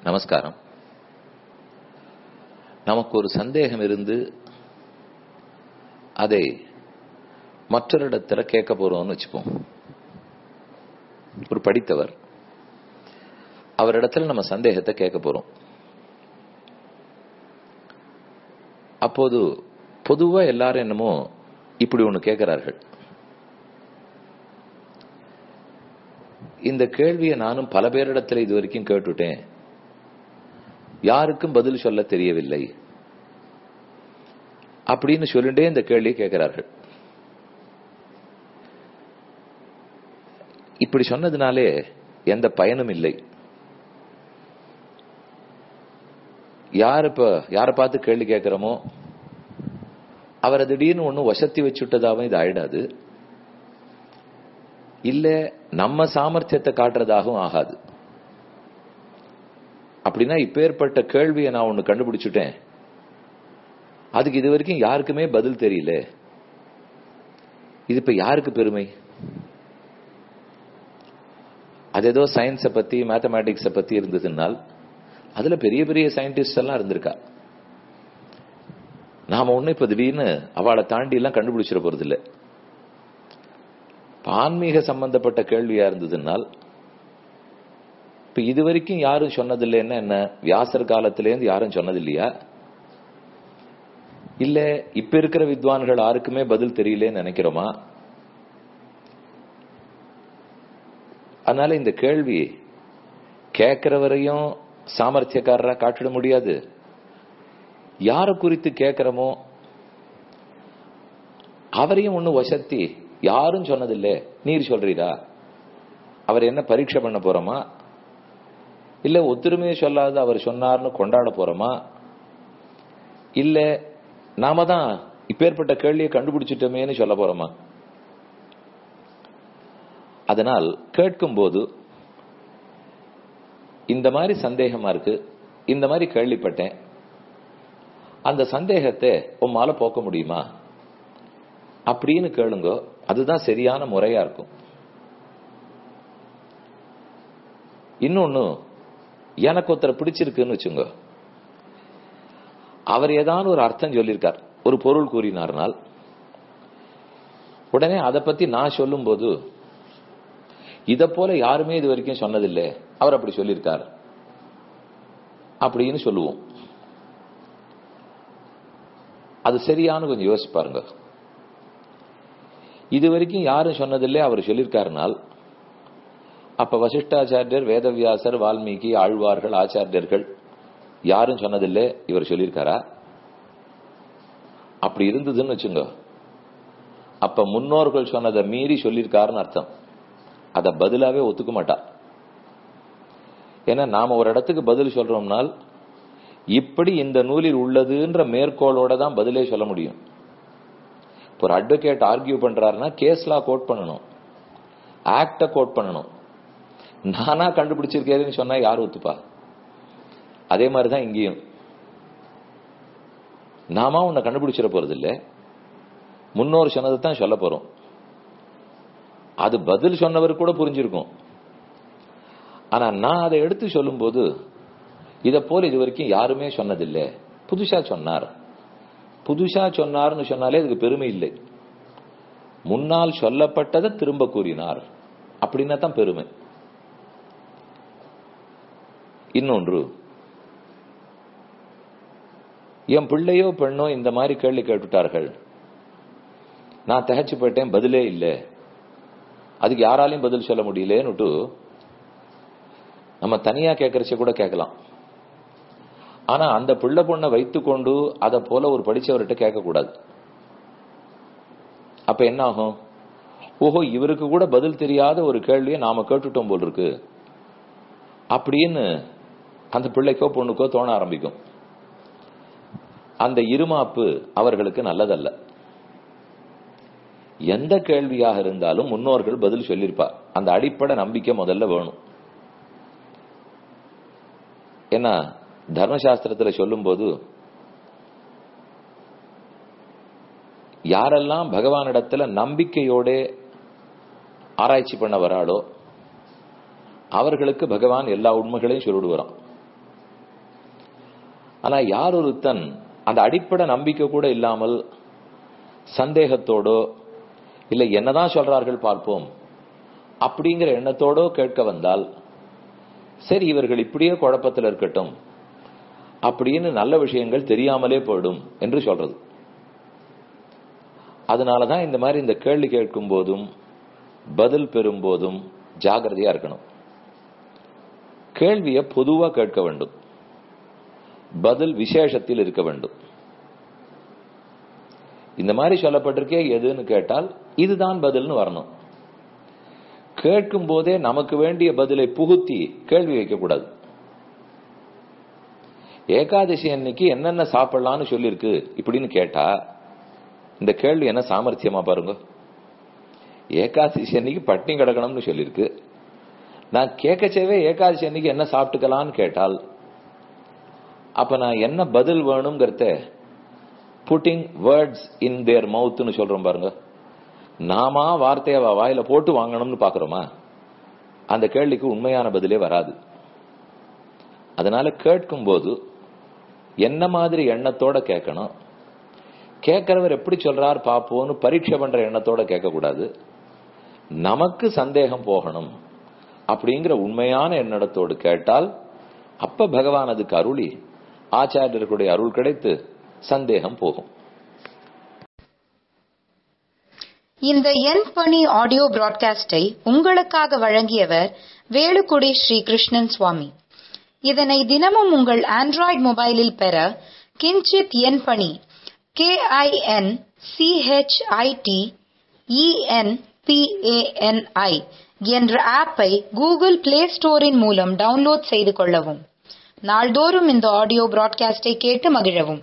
நமஸ்காரம் நமக்கு ஒரு சந்தேகம் இருந்து அதை மற்றொரு இடத்துல கேட்க போறோம்னு வச்சுப்போம் ஒரு படித்தவர் அவரிடத்துல நம்ம சந்தேகத்தை கேட்க போறோம் அப்போது பொதுவா எல்லாரும் என்னமோ இப்படி ஒண்ணு கேட்கிறார்கள் இந்த கேள்வியை நானும் பல பேரிடத்துல இது வரைக்கும் கேட்டுட்டேன் யாருக்கும் பதில் சொல்ல தெரியவில்லை அப்படின்னு சொல்லிட்டே இந்த கேள்வியை கேட்கிறார்கள் இப்படி சொன்னதுனாலே எந்த பயனும் இல்லை யார் இப்ப யாரை பார்த்து கேள்வி கேட்கிறோமோ அவரை திடீர்னு ஒன்னும் வசத்தி வச்சுட்டதாகவும் இது ஆயிடாது இல்ல நம்ம சாமர்த்தியத்தை காட்டுறதாகவும் ஆகாது அப்படின்னா இப்பேற்பட்ட கேள்வியை நான் ஒண்ணு கண்டுபிடிச்சுட்டேன் அதுக்கு இது வரைக்கும் யாருக்குமே பதில் தெரியல இது இப்ப யாருக்கு பெருமை அது ஏதோ சயின்ஸை பத்தி மேத்தமேட்டிக்ஸை பத்தி இருந்ததுனால் அதுல பெரிய பெரிய சயின்டிஸ்ட் எல்லாம் இருந்திருக்கா நாம ஒண்ணு இப்ப திடீர்னு அவளை தாண்டி எல்லாம் கண்டுபிடிச்சிட போறது இல்லை ஆன்மீக சம்பந்தப்பட்ட கேள்வியா இருந்ததுனால் இப்ப இது வரைக்கும் யாரும் சொன்னதில்லைன்னா என்ன வியாசர் காலத்திலேருந்து யாரும் சொன்னதில்லையா இல்ல இப்ப இருக்கிற வித்வான்கள் யாருக்குமே பதில் தெரியலேன்னு நினைக்கிறோமா அதனால இந்த கேள்வி கேட்கிறவரையும் சாமர்த்தியக்காரரா காட்டிட முடியாது யார குறித்து கேட்கிறோமோ அவரையும் ஒண்ணு வசத்தி யாரும் சொன்னதில்லை நீர் சொல்றீரா அவர் என்ன பரீட்சை பண்ண போறோமா இல்ல ஒத்துருமையை சொல்லாத அவர் சொன்னார்னு கொண்டாட போறோமா இல்ல நாம தான் இப்பேற்பட்ட கேள்வியை கண்டுபிடிச்சிட்டோமேன்னு சொல்ல போறோமா அதனால் கேட்கும் போது இந்த மாதிரி சந்தேகமா இருக்கு இந்த மாதிரி கேள்விப்பட்டேன் அந்த சந்தேகத்தை உம்மால போக்க முடியுமா அப்படின்னு கேளுங்க அதுதான் சரியான முறையா இருக்கும் இன்னொன்னு எனக்கு ஒருத்தரை பிடிச்சிருக்குன்னு வச்சுங்க அவர் ஏதாவது ஒரு அர்த்தம் சொல்லியிருக்கார் ஒரு பொருள் கூறினார்னால் உடனே அதை பத்தி நான் சொல்லும் போது இத போல யாருமே இது வரைக்கும் சொன்னதில்லை அவர் அப்படி சொல்லியிருக்கார் அப்படின்னு சொல்லுவோம் அது சரியானு கொஞ்சம் யோசிச்சு பாருங்க இது வரைக்கும் யாரும் சொன்னதில்லை அவர் சொல்லியிருக்காருனால் அப்ப வசிஷ்டாச்சாரியர் வேதவியாசர் வால்மீகி ஆழ்வார்கள் ஆச்சாரியர்கள் யாரும் சொன்னதில்லை இவர் சொல்லியிருக்காரா அப்படி இருந்ததுன்னு வச்சுங்க அப்ப முன்னோர்கள் சொன்னதை மீறி சொல்லியிருக்காருன்னு அர்த்தம் அத பதிலாவே ஒத்துக்க மாட்டா ஏன்னா நாம ஒரு இடத்துக்கு பதில் சொல்றோம்னால் இப்படி இந்த நூலில் உள்ளதுன்ற மேற்கோளோட தான் பதிலே சொல்ல முடியும் ஒரு அட்வொகேட் ஆர்கியூ பண்றாருன்னா கேஸ்லா கோட் பண்ணணும் ஆக்ட கோட் பண்ணணும் நானா கண்டுபிடிச்சிருக்கேன்னு சொன்னா யார் ஒத்துப்பா அதே மாதிரிதான் இங்கேயும் நாம உன்னை கண்டுபிடிச்சிட போறது இல்ல முன்னோர் சொன்னதை தான் சொல்ல போறோம் அது பதில் சொன்னவர் கூட புரிஞ்சிருக்கும் ஆனா நான் அதை எடுத்து சொல்லும் போது இத போல இது வரைக்கும் யாருமே சொன்னதில்லை புதுசா சொன்னார் புதுசா சொன்னார்னு சொன்னாலே இதுக்கு பெருமை இல்லை முன்னால் சொல்லப்பட்டதை திரும்ப கூறினார் அப்படின்னா தான் பெருமை இன்னொன்று என் பிள்ளையோ பெண்ணோ இந்த மாதிரி கேள்வி கேட்டுட்டார்கள் நான் தகச்சு போயிட்டேன் பதிலே இல்லை அதுக்கு யாராலையும் பதில் சொல்ல முடியலன்னுட்டு நம்ம தனியா கேட்கறச்ச கூட கேட்கலாம் ஆனா அந்த பிள்ளை பொண்ணை வைத்துக்கொண்டு அதை போல ஒரு படிச்சவர்கிட்ட கேட்கக்கூடாது அப்ப என்ன ஆகும் ஓஹோ இவருக்கு கூட பதில் தெரியாத ஒரு கேள்வியை நாம கேட்டுட்டோம் போல் இருக்கு அப்படின்னு அந்த பிள்ளைக்கோ பொண்ணுக்கோ தோண ஆரம்பிக்கும் அந்த இருமாப்பு அவர்களுக்கு நல்லதல்ல எந்த கேள்வியாக இருந்தாலும் முன்னோர்கள் பதில் சொல்லியிருப்பார் அந்த அடிப்படை நம்பிக்கை முதல்ல வேணும் ஏன்னா தர்மசாஸ்திரத்துல சொல்லும் போது யாரெல்லாம் பகவானிடத்துல நம்பிக்கையோட ஆராய்ச்சி பண்ண வராளோ அவர்களுக்கு பகவான் எல்லா உண்மைகளையும் சொல்லிடுவாராம் ஆனா யார் ஒருத்தன் அந்த அடிப்படை நம்பிக்கை கூட இல்லாமல் சந்தேகத்தோடோ இல்ல என்னதான் சொல்றார்கள் பார்ப்போம் அப்படிங்கிற எண்ணத்தோடோ கேட்க வந்தால் சரி இவர்கள் இப்படியே குழப்பத்தில் இருக்கட்டும் அப்படின்னு நல்ல விஷயங்கள் தெரியாமலே போயிடும் என்று சொல்றது அதனாலதான் இந்த மாதிரி இந்த கேள்வி கேட்கும் போதும் பதில் பெறும் போதும் ஜாகிரதையா இருக்கணும் கேள்வியை பொதுவா கேட்க வேண்டும் பதில் விசேஷத்தில் இருக்க வேண்டும் இந்த மாதிரி சொல்லப்பட்டிருக்கே எதுன்னு கேட்டால் இதுதான் பதில்னு வரணும் கேட்கும் போதே நமக்கு வேண்டிய பதிலை புகுத்தி கேள்வி வைக்கக்கூடாது ஏகாதசி அன்னைக்கு என்னென்ன சாப்பிடலாம்னு சொல்லியிருக்கு இப்படின்னு கேட்டா இந்த கேள்வி என்ன சாமர்த்தியமா பாருங்க ஏகாதசி அன்னைக்கு பட்டினி கிடக்கணும்னு சொல்லியிருக்கு நான் கேட்கச்சேவே ஏகாதசி அன்னைக்கு என்ன சாப்பிட்டுக்கலாம்னு கேட்டால் அப்ப நான் என்ன பதில் வேணுங்கிறத புட்டிங் வேர்ட்ஸ் இன் தேர் மவுத்னு சொல்றோம் பாருங்க நாமா வார்த்தைய வாயில போட்டு வாங்கணும்னு பாக்குறோமா அந்த கேள்விக்கு உண்மையான பதிலே வராது அதனால கேட்கும் போது என்ன மாதிரி எண்ணத்தோட கேட்கணும் கேட்கிறவர் எப்படி சொல்றார் பாப்போன்னு பரீட்சை பண்ற எண்ணத்தோட கேட்க கூடாது நமக்கு சந்தேகம் போகணும் அப்படிங்கிற உண்மையான எண்ணத்தோடு கேட்டால் அப்ப பகவான் அதுக்கு அருளி ஆச்சாரியர்களுடைய அருள் கிடைத்து சந்தேகம் போகும் இந்த என் பணி ஆடியோ பிராட்காஸ்டை உங்களுக்காக வழங்கியவர் வேலுக்குடி ஸ்ரீ கிருஷ்ணன் சுவாமி இதனை தினமும் உங்கள் ஆண்ட்ராய்டு மொபைலில் பெற கிஞ்சித் என் பணி கே ஐ என் சிஹெச்ஐடி இஎன்பிஏஎன்ஐ என்ற ஆப்பை கூகுள் பிளே ஸ்டோரின் மூலம் டவுன்லோட் செய்து கொள்ளவும் நாள்தோறும் இந்த ஆடியோ பிராட்காஸ்டை கேட்டு மகிழவும்